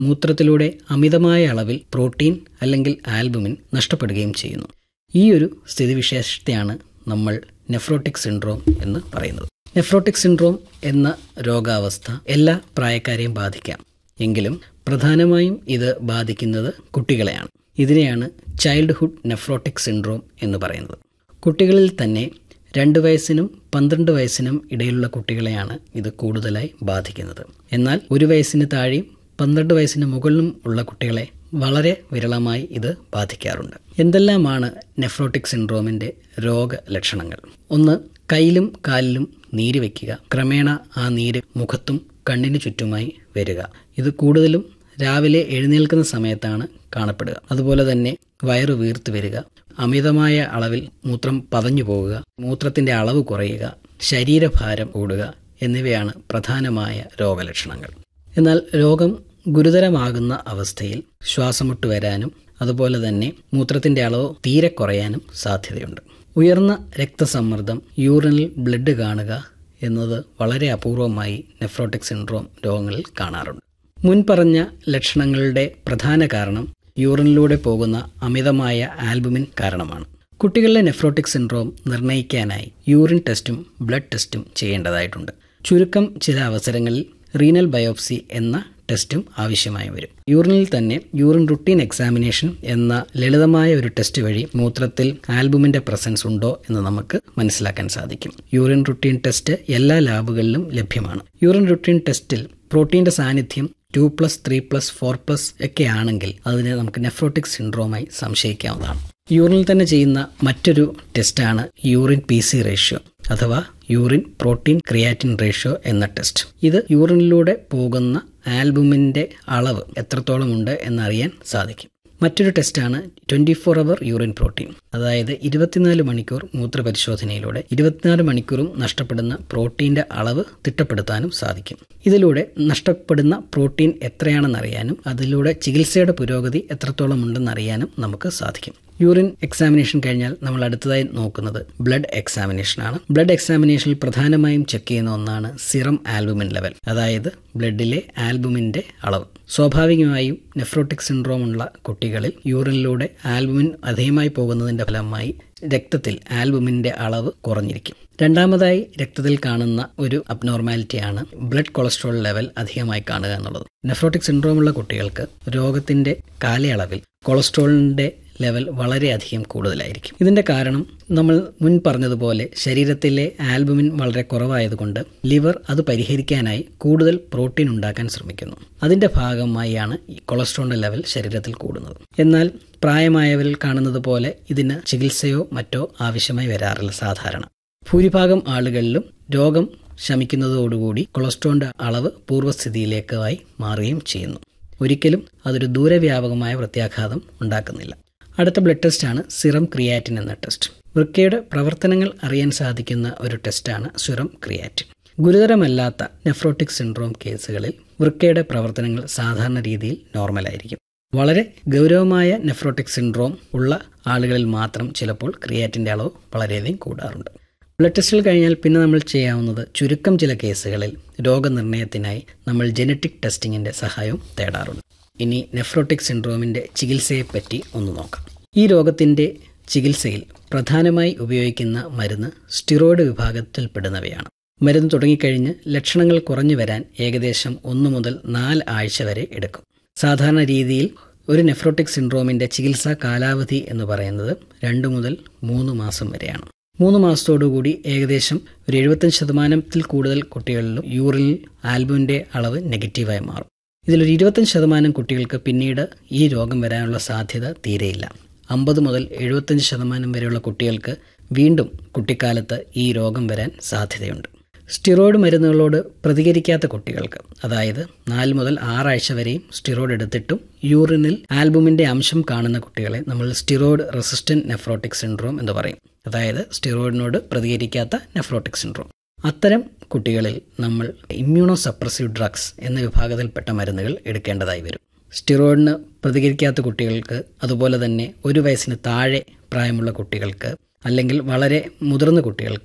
മൂത്രത്തിലൂടെ അമിതമായ അളവിൽ പ്രോട്ടീൻ അല്ലെങ്കിൽ ആൽബുമിൻ നഷ്ടപ്പെടുകയും ചെയ്യുന്നു ഈ ഒരു സ്ഥിതിവിശേഷത്തെയാണ് നമ്മൾ നെഫ്രോട്ടിക് സിൻഡ്രോം എന്ന് പറയുന്നത് നെഫ്രോട്ടിക് സിൻഡ്രോം എന്ന രോഗാവസ്ഥ എല്ലാ പ്രായക്കാരെയും ബാധിക്കാം എങ്കിലും പ്രധാനമായും ഇത് ബാധിക്കുന്നത് കുട്ടികളെയാണ് ഇതിനെയാണ് ചൈൽഡ്ഹുഡ് നെഫ്രോട്ടിക് സിൻഡ്രോം എന്ന് പറയുന്നത് കുട്ടികളിൽ തന്നെ രണ്ട് വയസ്സിനും പന്ത്രണ്ട് വയസ്സിനും ഇടയിലുള്ള കുട്ടികളെയാണ് ഇത് കൂടുതലായി ബാധിക്കുന്നത് എന്നാൽ ഒരു വയസ്സിന് താഴെയും പന്ത്രണ്ട് വയസ്സിന് മുകളിലും ഉള്ള കുട്ടികളെ വളരെ വിരളമായി ഇത് ബാധിക്കാറുണ്ട് എന്തെല്ലാമാണ് നെഫ്രോട്ടിക് സിൻഡ്രോമിൻ്റെ രോഗലക്ഷണങ്ങൾ ഒന്ന് കയ്യിലും കാലിലും നീര് വയ്ക്കുക ക്രമേണ ആ നീര് മുഖത്തും കണ്ണിന് ചുറ്റുമായി വരിക ഇത് കൂടുതലും രാവിലെ എഴുന്നേൽക്കുന്ന സമയത്താണ് കാണപ്പെടുക അതുപോലെ തന്നെ വയറ് വീർത്ത് വരിക അമിതമായ അളവിൽ മൂത്രം പതഞ്ഞു പോവുക മൂത്രത്തിൻ്റെ അളവ് കുറയുക ശരീരഭാരം കൂടുക എന്നിവയാണ് പ്രധാനമായ രോഗലക്ഷണങ്ങൾ എന്നാൽ രോഗം ഗുരുതരമാകുന്ന അവസ്ഥയിൽ ശ്വാസമുട്ട് വരാനും അതുപോലെ തന്നെ മൂത്രത്തിൻ്റെ അളവ് തീരെ കുറയാനും സാധ്യതയുണ്ട് ഉയർന്ന രക്തസമ്മർദ്ദം യൂറിനിൽ ബ്ലഡ് കാണുക എന്നത് വളരെ അപൂർവമായി നെഫ്രോട്ടിക് സിൻഡ്രോം രോഗങ്ങളിൽ കാണാറുണ്ട് മുൻപറഞ്ഞ ലക്ഷണങ്ങളുടെ പ്രധാന കാരണം യൂറിനിലൂടെ പോകുന്ന അമിതമായ ആൽബുമിൻ കാരണമാണ് കുട്ടികളിലെ നെഫ്രോട്ടിക് സിൻഡ്രോം നിർണ്ണയിക്കാനായി യൂറിൻ ടെസ്റ്റും ബ്ലഡ് ടെസ്റ്റും ചെയ്യേണ്ടതായിട്ടുണ്ട് ചുരുക്കം ചില അവസരങ്ങളിൽ റീനൽ ബയോപ്സി എന്ന ടെസ്റ്റും ആവശ്യമായി വരും യൂറിനിൽ തന്നെ യൂറിൻ റുട്ടീൻ എക്സാമിനേഷൻ എന്ന ലളിതമായ ഒരു ടെസ്റ്റ് വഴി മൂത്രത്തിൽ ആൽബുമിന്റെ പ്രസൻസ് ഉണ്ടോ എന്ന് നമുക്ക് മനസ്സിലാക്കാൻ സാധിക്കും യൂറിൻ റുട്ടീൻ ടെസ്റ്റ് എല്ലാ ലാബുകളിലും ലഭ്യമാണ് യൂറിൻ റുട്ടീൻ ടെസ്റ്റിൽ പ്രോട്ടീന്റെ സാന്നിധ്യം two plus three plus four plus ഒക്കെ ആണെങ്കിൽ അതിനെ നമുക്ക് നെഫ്രോട്ടിക് സിൻഡ്രോമായി സംശയിക്കാവുന്നതാണ് യൂറിനിൽ തന്നെ ചെയ്യുന്ന മറ്റൊരു ടെസ്റ്റാണ് യൂറിൻ പി സി റേഷ്യോ അഥവാ യൂറിൻ പ്രോട്ടീൻ ക്രിയാറ്റിൻ റേഷ്യോ എന്ന ടെസ്റ്റ് ഇത് യൂറിനിലൂടെ പോകുന്ന ആൽബുമിൻ്റെ അളവ് എത്രത്തോളം ഉണ്ട് എന്നറിയാൻ സാധിക്കും മറ്റൊരു ടെസ്റ്റാണ് twenty four hour urine protein അതായത് ഇരുപത്തിനാല് മണിക്കൂർ മൂത്രപരിശോധനയിലൂടെ ഇരുപത്തിനാല് മണിക്കൂറും നഷ്ടപ്പെടുന്ന പ്രോട്ടീൻ്റെ അളവ് തിട്ടപ്പെടുത്താനും സാധിക്കും ഇതിലൂടെ നഷ്ടപ്പെടുന്ന പ്രോട്ടീൻ എത്രയാണെന്നറിയാനും അതിലൂടെ ചികിത്സയുടെ പുരോഗതി എത്രത്തോളം ഉണ്ടെന്നറിയാനും നമുക്ക് സാധിക്കും യൂറിൻ എക്സാമിനേഷൻ കഴിഞ്ഞാൽ നമ്മൾ അടുത്തതായി നോക്കുന്നത് ബ്ലഡ് എക്സാമിനേഷനാണ് ബ്ലഡ് എക്സാമിനേഷനിൽ പ്രധാനമായും ചെക്ക് ചെയ്യുന്ന ഒന്നാണ് സിറം ആൽബുമിൻ ലെവൽ അതായത് ബ്ലഡിലെ ആൽബുമിൻ്റെ അളവ് സ്വാഭാവികമായും നെഫ്രോട്ടിക് സിൻഡ്രോം ഉള്ള കുട്ടികളിൽ യൂറിനിലൂടെ ആൽബുമിൻ അധികമായി പോകുന്നതിൻ്റെ ഫലമായി രക്തത്തിൽ ആൽബുമിൻ്റെ അളവ് കുറഞ്ഞിരിക്കും രണ്ടാമതായി രക്തത്തിൽ കാണുന്ന ഒരു അബ്നോർമാലിറ്റിയാണ് ബ്ലഡ് കൊളസ്ട്രോൾ ലെവൽ അധികമായി കാണുക എന്നുള്ളത് നെഫ്രോട്ടിക് സിൻഡ്രോം ഉള്ള കുട്ടികൾക്ക് രോഗത്തിൻ്റെ കാലയളവിൽ കൊളസ്ട്രോളിൻ്റെ ലെവൽ വളരെയധികം കൂടുതലായിരിക്കും ഇതിൻ്റെ കാരണം നമ്മൾ മുൻ പറഞ്ഞതുപോലെ ശരീരത്തിലെ ആൽബുമിൻ വളരെ കുറവായതുകൊണ്ട് ലിവർ അത് പരിഹരിക്കാനായി കൂടുതൽ പ്രോട്ടീൻ ഉണ്ടാക്കാൻ ശ്രമിക്കുന്നു അതിൻ്റെ ഭാഗമായാണ് ഈ കൊളസ്ട്രോളിൻ്റെ ലെവൽ ശരീരത്തിൽ കൂടുന്നത് എന്നാൽ പ്രായമായവരിൽ കാണുന്നത് പോലെ ഇതിന് ചികിത്സയോ മറ്റോ ആവശ്യമായി വരാറില്ല സാധാരണ ഭൂരിഭാഗം ആളുകളിലും രോഗം ശമിക്കുന്നതോടുകൂടി കൊളസ്ട്രോളിൻ്റെ അളവ് പൂർവ്വസ്ഥിതിയിലേക്കായി മാറുകയും ചെയ്യുന്നു ഒരിക്കലും അതൊരു ദൂരവ്യാപകമായ പ്രത്യാഘാതം ഉണ്ടാക്കുന്നില്ല അടുത്ത ബ്ലഡ് ടെസ്റ്റാണ് സിറം ക്രിയാറ്റിൻ എന്ന ടെസ്റ്റ് വൃക്കയുടെ പ്രവർത്തനങ്ങൾ അറിയാൻ സാധിക്കുന്ന ഒരു ടെസ്റ്റാണ് സിറം ക്രിയാറ്റിൻ ഗുരുതരമല്ലാത്ത നെഫ്രോട്ടിക് സിൻഡ്രോം കേസുകളിൽ വൃക്കയുടെ പ്രവർത്തനങ്ങൾ സാധാരണ രീതിയിൽ നോർമലായിരിക്കും വളരെ ഗൗരവമായ നെഫ്രോട്ടിക് സിൻഡ്രോം ഉള്ള ആളുകളിൽ മാത്രം ചിലപ്പോൾ ക്രിയാറ്റിൻ്റെ അളവ് വളരെയധികം കൂടാറുണ്ട് ബ്ലഡ് ടെസ്റ്റുകൾ കഴിഞ്ഞാൽ പിന്നെ നമ്മൾ ചെയ്യാവുന്നത് ചുരുക്കം ചില കേസുകളിൽ രോഗനിർണയത്തിനായി നമ്മൾ ജനറ്റിക് ടെസ്റ്റിങ്ങിൻ്റെ സഹായവും തേടാറുണ്ട് ഇനി നെഫ്രോട്ടിക് സിൻഡ്രോമിൻ്റെ ചികിത്സയെപ്പറ്റി ഒന്ന് നോക്കാം ഈ രോഗത്തിൻ്റെ ചികിത്സയിൽ പ്രധാനമായി ഉപയോഗിക്കുന്ന മരുന്ന് സ്റ്റിറോയിഡ് വിഭാഗത്തിൽപ്പെടുന്നവയാണ് മരുന്ന് തുടങ്ങിക്കഴിഞ്ഞ് ലക്ഷണങ്ങൾ കുറഞ്ഞു വരാൻ ഏകദേശം ഒന്ന് മുതൽ നാല് ആഴ്ച വരെ എടുക്കും സാധാരണ രീതിയിൽ ഒരു നെഫ്രോട്ടിക് സിൻഡ്രോമിൻ്റെ ചികിത്സാ കാലാവധി എന്ന് പറയുന്നത് രണ്ട് മുതൽ മൂന്ന് മാസം വരെയാണ് മൂന്ന് മാസത്തോടുകൂടി ഏകദേശം ഒരു എഴുപത്തഞ്ച് ശതമാനത്തിൽ കൂടുതൽ കുട്ടികളിലും യൂറിനിൽ ആൽബുമിൻ്റെ അളവ് നെഗറ്റീവായി മാറും ഇതിലൊരു ഇരുപത്തഞ്ച് ശതമാനം കുട്ടികൾക്ക് പിന്നീട് ഈ രോഗം വരാനുള്ള സാധ്യത തീരെയില്ല അമ്പത് മുതൽ എഴുപത്തഞ്ച് ശതമാനം വരെയുള്ള കുട്ടികൾക്ക് വീണ്ടും കുട്ടിക്കാലത്ത് ഈ രോഗം വരാൻ സാധ്യതയുണ്ട് സ്റ്റിറോയിഡ് മരുന്നുകളോട് പ്രതികരിക്കാത്ത കുട്ടികൾക്ക് അതായത് നാല് മുതൽ ആറാഴ്ച വരെയും സ്റ്റിറോയിഡ് എടുത്തിട്ടും യൂറിനിൽ ആൽബുമിൻ്റെ അംശം കാണുന്ന കുട്ടികളെ നമ്മൾ സ്റ്റിറോയിഡ് റെസിസ്റ്റന്റ് നെഫ്രോട്ടിക് സിൻഡ്രോം എന്ന് പറയും അതായത് സ്റ്റിറോയിഡിനോട് പ്രതികരിക്കാത്ത നെഫ്രോട്ടിക് സിൻഡ്രോം അത്തരം കുട്ടികളിൽ നമ്മൾ ഇമ്മ്യൂണോ സപ്രസീവ് ഡ്രഗ്സ് എന്ന വിഭാഗത്തിൽപ്പെട്ട മരുന്നുകൾ എടുക്കേണ്ടതായി വരും സ്റ്റിറോയിഡിന് പ്രതികരിക്കാത്ത കുട്ടികൾക്ക് അതുപോലെ തന്നെ ഒരു വയസ്സിന് താഴെ പ്രായമുള്ള കുട്ടികൾക്ക് അല്ലെങ്കിൽ വളരെ മുതിർന്ന കുട്ടികൾക്ക്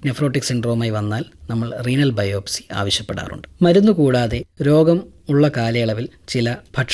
നെഫ്രോട്ടിക് സിൻഡ്രോമായി വന്നാൽ നമ്മൾ റീനൽ ബയോപ്സി ആവശ്യപ്പെടാറുണ്ട് മരുന്ന് കൂടാതെ രോഗം ഉള്ള കാലയളവിൽ ചില ഭക്ഷണ